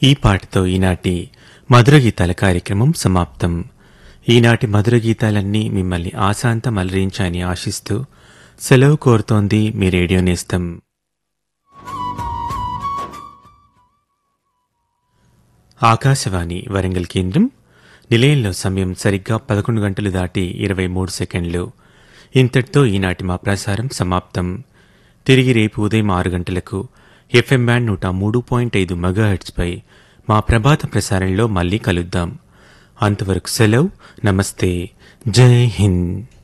ఈ పాటతో ఈనాటి మధుర గీతాల కార్యక్రమం సమాప్తం ఈనాటి మధుర గీతాలన్నీ మిమ్మల్ని ఆశాంతం అలరించాయని ఆశిస్తూ సెలవు కోరుతోంది మీ రేడియో నేస్తం ఆకాశవాణి వరంగల్ కేంద్రం నిలయంలో సమయం సరిగ్గా పదకొండు గంటలు దాటి ఇరవై మూడు సెకండ్లు ఇంతటితో ఈనాటి మా ప్రసారం సమాప్తం తిరిగి రేపు ఉదయం ఆరు గంటలకు ఎఫ్ఎం బ్యాండ్ నూట మూడు పాయింట్ ఐదు మెగాహెట్స్పై మా ప్రభాత ప్రసారంలో మళ్ళీ కలుద్దాం అంతవరకు సెలవు నమస్తే జై హింద్